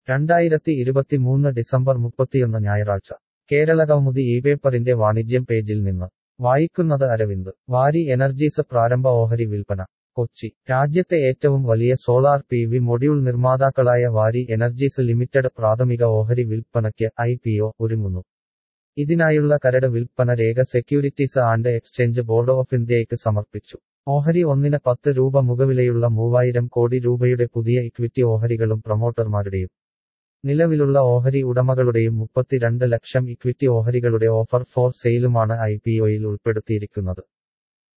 രണ്ടായിരത്തി ഇരുപത്തിമൂന്ന് ഡിസംബർ മുപ്പത്തിയൊന്ന് ഞായറാഴ്ച കേരള കൗമുദി ഈ പേപ്പറിന്റെ വാണിജ്യം പേജിൽ നിന്ന് വായിക്കുന്നത് അരവിന്ദ് വാരി എനർജീസ് പ്രാരംഭ ഓഹരി വിൽപ്പന കൊച്ചി രാജ്യത്തെ ഏറ്റവും വലിയ സോളാർ പി വി മൊഡ്യൂൾ നിർമ്മാതാക്കളായ വാരി എനർജീസ് ലിമിറ്റഡ് പ്രാഥമിക ഓഹരി വിൽപ്പനയ്ക്ക് ഐ പി ഒ ഒരുങ്ങുന്നു ഇതിനായുള്ള കരട് വിൽപ്പന രേഖ securities and exchange board of ഇന്ത്യയ്ക്ക് സമർപ്പിച്ചു ഓഹരി ഒന്നിന് പത്ത് രൂപ മുഖവിലയുള്ള മൂവായിരം കോടി രൂപയുടെ പുതിയ ഇക്വിറ്റി ഓഹരികളും പ്രൊമോട്ടർമാരുടെയും നിലവിലുള്ള ഓഹരി ഉടമകളുടെയും മുപ്പത്തിരണ്ട് ലക്ഷം ഇക്വിറ്റി ഓഹരികളുടെ ഓഫർ ഫോർ സെയിലുമാണ് ഐ പി ഒയിൽ ഉൾപ്പെടുത്തിയിരിക്കുന്നത്